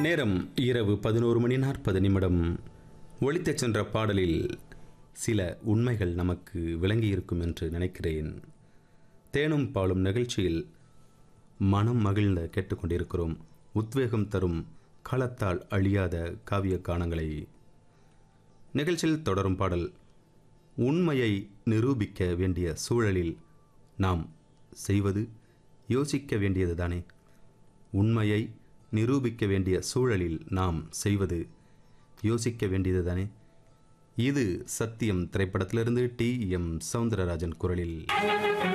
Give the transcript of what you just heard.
நேரம் இரவு பதினோரு மணி நாற்பது நிமிடம் ஒளித்தச் சென்ற பாடலில் சில உண்மைகள் நமக்கு விளங்கியிருக்கும் என்று நினைக்கிறேன் தேனும் பாலும் நிகழ்ச்சியில் மனம் மகிழ்ந்த கேட்டுக்கொண்டிருக்கிறோம் உத்வேகம் தரும் களத்தால் அழியாத காவிய கானங்களை நிகழ்ச்சியில் தொடரும் பாடல் உண்மையை நிரூபிக்க வேண்டிய சூழலில் நாம் செய்வது யோசிக்க வேண்டியது தானே உண்மையை நிரூபிக்க வேண்டிய சூழலில் நாம் செய்வது யோசிக்க வேண்டியது தானே இது சத்தியம் திரைப்படத்திலிருந்து டி எம் சவுந்தரராஜன் குரலில்